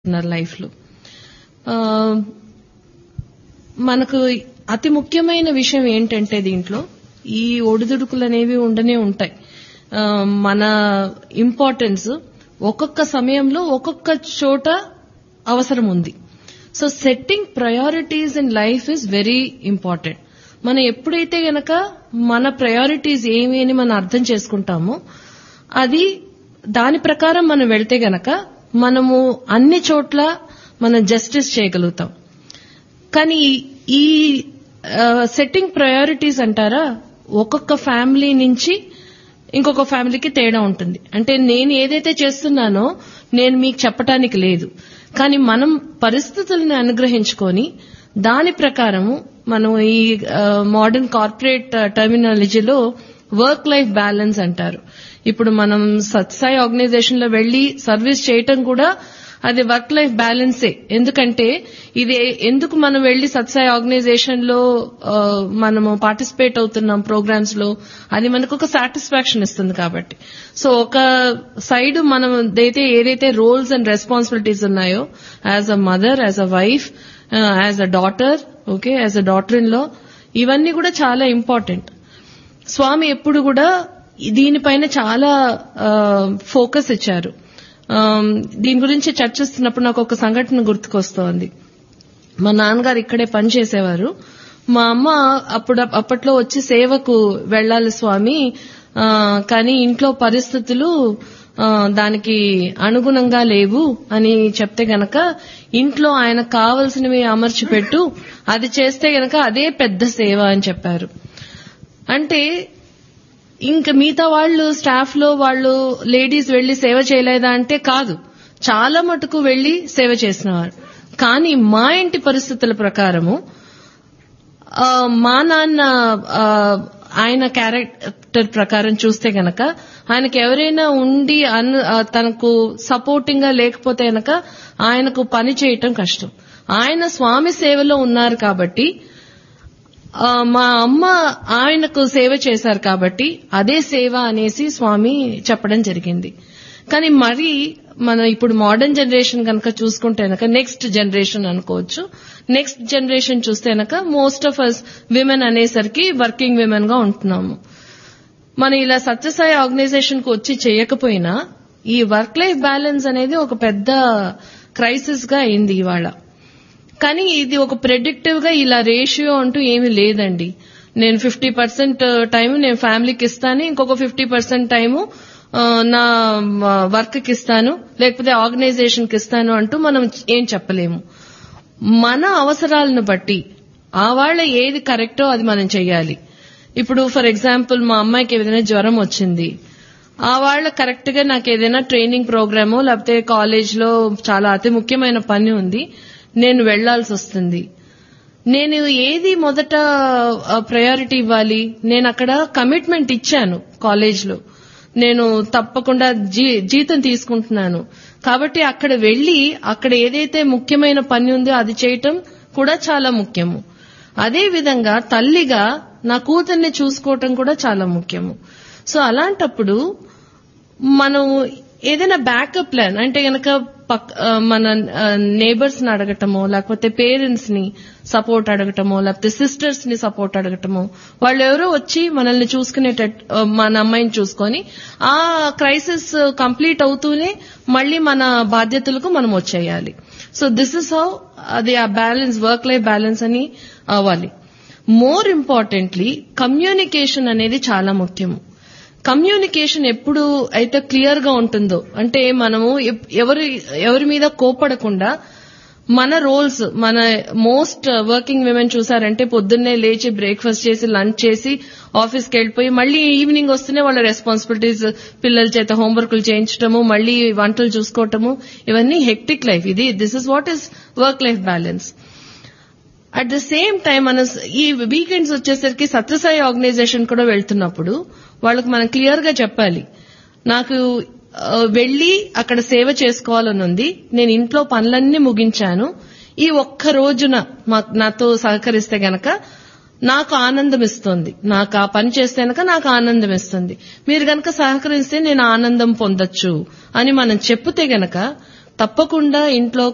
ఉన్నారు లైఫ్ లో ఆ, మనకు అతి ముఖ్యమైన విషయం ఏంటంటే దీంట్లో ఈ ఒడిదుడుకులు అనేవి ఉండనే ఉంటాయి ఆ, మన ఇంపార్టెన్స్ ఒక్కొక్క సమయంలో ఒక్కొక్క చోట అవసరం ఉంది so setting priorities in life is very important మనం ఎప్పుడైతే గనక మన ప్రయారిటీస్ ఏమి అని మనం అర్థం చేసుకుంటామో అది దాని ప్రకారం మనం వెళ్తే గనక మనము అన్ని చోట్ల మనం జస్టిస్ చేయగలుగుతాం కానీ ఈ సెట్టింగ్ ప్రయారిటీస్ అంటారా ఒక్కొక్క ఫ్యామిలీ నుంచి ఇంకొక ఫ్యామిలీకి తేడా ఉంటుంది అంటే నేను ఏదైతే చేస్తున్నానో నేను మీకు చెప్పటానికి లేదు కానీ మనం పరిస్థితులను అనుగ్రహించుకొని దాని ప్రకారము మనం ఈ మోడర్న్ కార్పొరేట్ టర్మినాలజీలో వర్క్ లైఫ్ బ్యాలెన్స్ అంటారు ఇప్పుడు మనం సత్సాయి ఆర్గనైజేషన్ లో వెళ్లి సర్వీస్ చేయటం కూడా అది వర్క్ లైఫ్ బ్యాలెన్సే ఎందుకంటే ఇది ఎందుకు మనం వెళ్లి సత్సాయి ఆర్గనైజేషన్ లో ఆ, మనము పార్టిసిపేట్ అవుతున్నాం ప్రోగ్రామ్స్ లో అది మనకు ఒక సాటిస్ఫాక్షన్ ఇస్తుంది కాబట్టి సో ఒక సైడ్ మనం అయితే ఏదైతే రోల్స్ అండ్ రెస్పాన్సిబిలిటీస్ ఉన్నాయో as a mother as a wife as a daughter okay as a daughter in లో ఇవన్నీ కూడా చాలా ఇంపార్టెంట్ స్వామి ఎప్పుడు కూడా దీనిపైన చాలా ఫోకస్ ఇచ్చారు ఆమ్, దీని గురించి చర్చిస్తున్నప్పుడు నాకు ఒక సంఘటన గుర్తుకొస్తోంది మా నాన్నగారు ఇక్కడే పని చేసేవారు మా అమ్మ అప్పుడు అప్పట్లో వచ్చి సేవకు వెళ్ళాలి స్వామి ఆ, కానీ ఇంట్లో పరిస్థితులు ఆ, దానికి అనుగుణంగా లేవు అని చెప్తే గనక ఇంట్లో ఆయన కావలసినవి అమర్చిపెట్టు అది చేస్తే గనక అదే పెద్ద సేవ అని చెప్పారు అంటే ఇంకా మిగతా వాళ్ళు స్టాఫ్ లో వాళ్ళు లేడీస్ వెళ్లి సేవ చేయలేదా అంటే కాదు చాలా మటుకు వెళ్లి సేవ చేసినవారు కానీ మా ఇంటి పరిస్థితుల ప్రకారము ఆ, మా నాన్న ఆ, ఆయన క్యారెక్టర్ ప్రకారం చూస్తే గనక ఆయనకు ఎవరైనా ఉండి అన్- ఆ, తనకు సపోర్టింగ్ గా లేకపోతే గనక ఆయనకు పని చేయటం కష్టం ఆయన స్వామి సేవలో ఉన్నారు కాబట్టి ఆ, మా అమ్మ ఆయనకు సేవ చేశారు కాబట్టి అదే సేవ అనేసి స్వామి చెప్పడం జరిగింది కానీ మరి మనం ఇప్పుడు మోడర్న్ జనరేషన్ కనుక చూసుకుంటే కనుక నెక్స్ట్ జనరేషన్ అనుకోవచ్చు నెక్స్ట్ జనరేషన్ చూస్తే కనుక మోస్ట్ ఆఫ్ అస్ విమెన్ అనేసరికి వర్కింగ్ విమెన్ గా ఉంటున్నాము మనం ఇలా సత్యసాయి ఆర్గనైజేషన్ కు వచ్చి చేయకపోయినా ఈ వర్క్ లైఫ్ బ్యాలెన్స్ అనేది ఒక పెద్ద క్రైసిస్ గా అయింది ఇవాళ కానీ ఇది ఒక ప్రెడిక్టివ్ గా ఇలా రేషియో అంటూ ఏమీ లేదండి నేను ఫిఫ్టీ పర్సెంట్ టైం నేను ఫ్యామిలీకి ఇస్తాను ఇంకొక ఫిఫ్టీ పర్సెంట్ టైము ఆ, నా వర్క్ కి ఇస్తాను లేకపోతే ఆర్గనైజేషన్ కి ఇస్తాను అంటూ మనం ఏం చెప్పలేము మన అవసరాలను బట్టి ఆ వాళ్ళ ఏది కరెక్టో అది మనం చెయ్యాలి ఇప్పుడు ఫర్ ఎగ్జాంపుల్ మా అమ్మాయికి ఏదైనా జ్వరం వచ్చింది ఆ వాళ్ళ కరెక్ట్ గా నాకు ఏదైనా ట్రైనింగ్ ప్రోగ్రామో లేకపోతే కాలేజ్ లో చాలా అతి ముఖ్యమైన పని ఉంది నేను వెళ్లాల్సి వస్తుంది నేను ఏది మొదట ప్రయారిటీ ఇవ్వాలి నేను అక్కడ కమిట్మెంట్ ఇచ్చాను కాలేజ్ లో నేను తప్పకుండా జీ- జీతం తీసుకుంటున్నాను కాబట్టి అక్కడ వెళ్లి అక్కడ ఏదైతే ముఖ్యమైన పని ఉందో అది చేయటం కూడా చాలా ముఖ్యము అదే విధంగా తల్లిగా నా కూతుర్ని చూసుకోవటం కూడా చాలా ముఖ్యము సో అలాంటప్పుడు మనం ఏదైనా బ్యాకప్ ప్లాన్ అంటే గనక పక్ ఆ, మన నేబర్స్ ని అడగటమో లేకపోతే పేరెంట్స్ ని సపోర్ట్ అడగటమో లేకపోతే సిస్టర్స్ ని సపోర్ట్ అడగటమో వాళ్ళు ఎవరో వచ్చి మనల్ని చూసుకునేటట్టు ఆ, మన అమ్మాయిని చూసుకొని ఆ క్రైసిస్ కంప్లీట్ అవుతూనే మళ్ళీ మన బాధ్యతలకు మనం వచ్చేయాలి సో దిస్ ఇస్ హౌ అది ఆ బ్యాలెన్స్ వర్క్ లైఫ్ బ్యాలెన్స్ అని అవ్వాలి మోర్ ఇంపార్టెంట్లీ కమ్యూనికేషన్ అనేది చాలా ముఖ్యము కమ్యూనికేషన్ ఎప్పుడు అయితే క్లియర్ గా ఉంటుందో అంటే మనము ఎప్- ఎవరి ఎవరి మీద కోపడకుండా మన రోల్స్ మన మోస్ట్ వర్కింగ్ విమెన్ చూసారంటే పొద్దున్నే లేచి బ్రేక్ఫాస్ట్ చేసి లంచ్ చేసి ఆఫీస్కి వెళ్ళిపోయి మళ్ళీ ఈవినింగ్ వస్తేనే వాళ్ళ రెస్పాన్సిబిలిటీస్ పిల్లల చేత హోంవర్క్లు చేయించడము మళ్ళీ వంటలు చూసుకోవటము ఇవన్నీ హెక్టిక్ లైఫ్ ఇది this is what is work life balance at the same time మన ఈ వీకెండ్స్ వచ్చేసరికి సత్యసాయి ఆర్గనైజేషన్ కూడా వెళ్తున్నప్పుడు వాళ్ళకి మనం క్లియర్ గా చెప్పాలి నాకు ఆ, వెళ్లి అక్కడ సేవ చేసుకోవాలని ఉంది నేను ఇంట్లో పనులన్నీ ముగించాను ఈ ఒక్క రోజున మా- నాతో సహకరిస్తే గనక నాకు ఆనందం ఇస్తుంది నాకు ఆ పని చేస్తే గనక నాకు ఆనందం ఇస్తుంది మీరు గనక సహకరిస్తే నేను ఆనందం పొందొచ్చు అని మనం చెప్తే గనక తప్పకుండా ఇంట్లో